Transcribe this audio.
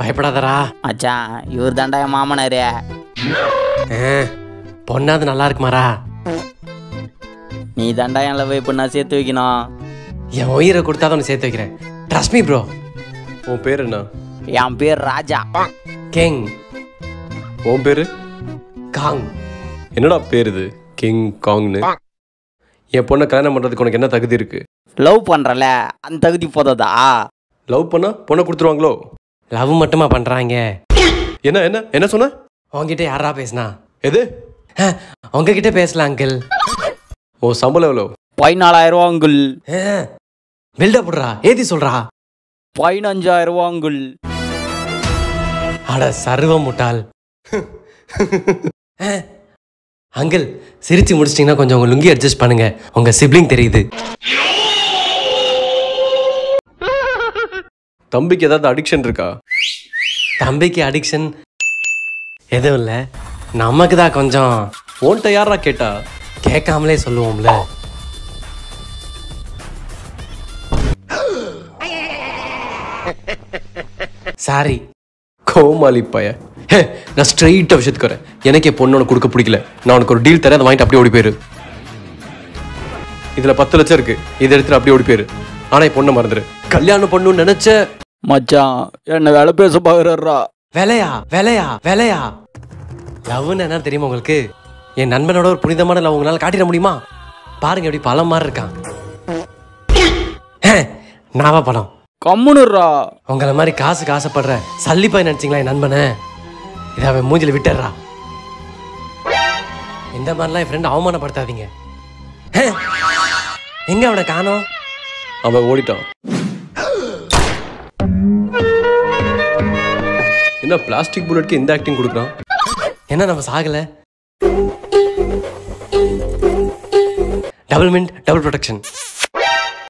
பயப்படாதடா மச்சான் இவர் தாண்டா என் மாமனாரு ஆ, பொண்ணாவது நல்லா இருக்குமாடா நீ தாண்டா என் லவ் இப்போ நான் சேர்த்து வைக்கணும் என் உயிரை கொடுத்தா தான் சேர்த்து வைக்கிறேன் ட்ரஸ்ட் மீ ப்ரோ உன் பேர் என்ன என் பேர் ராஜா கிங் உன் பேரு காங் என்னடா பேர் இது கிங் காங்னு என் பொண்ணை கல்யாணம் பண்றதுக்கு உனக்கு என்ன தகுதி இருக்கு லவ் பண்றல அந்த தகுதி போதாதா லவ் பண்ணா பொண்ணை கொடுத்துருவாங்களோ லவ் மட்டுமா பண்றாங்க என்ன என்ன என்ன சொன்ன உங்ககிட்ட யாரா பேசுனா எது ஆ, உங்ககிட்ட பேசலாம் அங்கிள் உன் சம்பளம் எவ்வளோ பதினாலாயிரம் ரூபா அங்குள் பில்டப் விடுறா ஏத்தி சொல்றா பதினஞ்சாயிரம் ரூபா அங்குள் அட சர்வ முட்டாள் ஆ, அங்கிள் சிரிச்சு முடிச்சிட்டிங்கன்னா கொஞ்சம் உங்க லுங்கி அட்ஜஸ்ட் பண்ணுங்க உங்க சிப்ளிங் தெரியுது தம்பிக்கு ஏதாவது அடிக்ஷன் இருக்கா தம்பிக்கு அடிக்ஷன் எதுவும் இல்லை நமக்கு தான் கொஞ்சம் உன்கிட்ட யாரா கேட்டா கேட்காமலே சொல்லுவோம்ல சாரி கோமாளி பைய ஹே நான் ஸ்ட்ரெயிட்டாக விஷயத்துக்கு வரேன் எனக்கு என் பொண்ணு உனக்கு கொடுக்க பிடிக்கல நான் உனக்கு ஒரு டீல் தரேன் அதை வாங்கிட்டு அப்படியே ஓடி போயிரு இதுல பத்து லட்சம் இருக்கு இதை எடுத்துட்டு அப்படியே ஓடி போயிரு ஆனா என் பொண்ணை மறந்துரு கல்யாணம் பண்ணணும்னு நினைச்ச மச்சான் என்ன வேலை பேச பாக்குறாரா வேலையா வேலையா வேலையா லவ்னு என்ன தெரியுமா உங்களுக்கு என் நண்பனோட ஒரு புனிதமான லவ் உங்களால காட்டிட முடியுமா பாருங்க எப்படி பழம் மாதிரி இருக்கான் ஹே, நாவா பழம் கம்முனுறா உங்களை மாதிரி காசுக்கு ஆசைப்படுற சல்லிப்பாய் நினைச்சிங்களா என் நண்பனை இதை அவன் மூஞ்சில விட்டுறா இந்த மாதிரிலாம் என் ஃப்ரெண்ட் அவமானப்படுத்தாதீங்க ஹே, எங்க அவனை காணோம் அவன் ஓடிட்டான் என்ன பிளாஸ்டிக் புல்லட்க்கு இந்த ஆக்டிங் கொடுக்குறான் என்ன நம்ம சாகல டபுள் மின்ட் டபுள் ப்ரொடெக்ஷன்